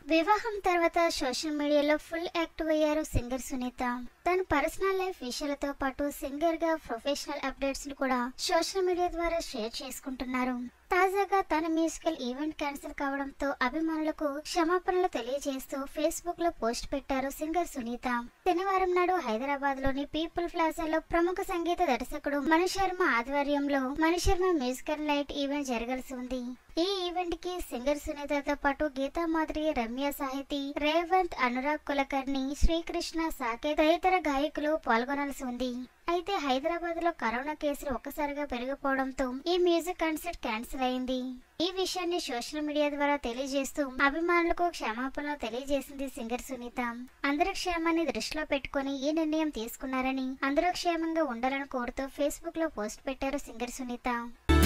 వివాహం తర్వాత సోషల్ మీడియాలో ఫుల్ యాక్టివ్ అయ్యారు సింగర్ సునీత తన పర్సనల్ లైఫ్ విషయాలతో పాటు సింగర్ గా ప్రొఫెషనల్ అప్డేట్స్ ను కూడా సోషల్ మీడియా ద్వారా షేర్ చేసుకుంటున్నారు తాజాగా తన మ్యూజికల్ ఈవెంట్ క్యాన్సిల్ కావడంతో అభిమానులకు క్షమాపణలు తెలియజేస్తూ ఫేస్బుక్ లో పోస్ట్ పెట్టారు సింగర్ సునీత శనివారం నాడు హైదరాబాద్ లోని పీపుల్ ప్లాజాలో ప్రముఖ సంగీత దర్శకుడు మణి శర్మ ఆధ్వర్యంలో Mani Sharma musical night event జరగాల్సి ఉంది ఈ ఈవెంట్ కి సింగర్ సునీతతో పాటు గీతా మాధురి రమ్య సాహితి రేవంత్ అనురాగ్ కులకర్ణి శ్రీకృష్ణ సాకేత్ తదితర గాయకులు పాల్గొనాల్సి ఉంది అయితే హైదరాబాద్ లో కరోనా కేసులు ఒక్కసారిగా పెరిగిపోవడంతో ఈ మ్యూజిక్ కాన్సర్ట్ క్యాన్సిల్ అయింది ఈ విషయాన్ని సోషల్ మీడియా ద్వారా తెలియజేస్తూ అభిమానులకు క్షమాపణలు తెలియజేసింది సింగర్ సునీత అందరి క్షేమాన్ని దృష్టిలో పెట్టుకుని ఈ నిర్ణయం తీసుకున్నారని అందరూ క్షేమంగా ఉండాలని కోరుతూ ఫేస్బుక్ లో పోస్ట్ పెట్టారు సింగర్ సునీత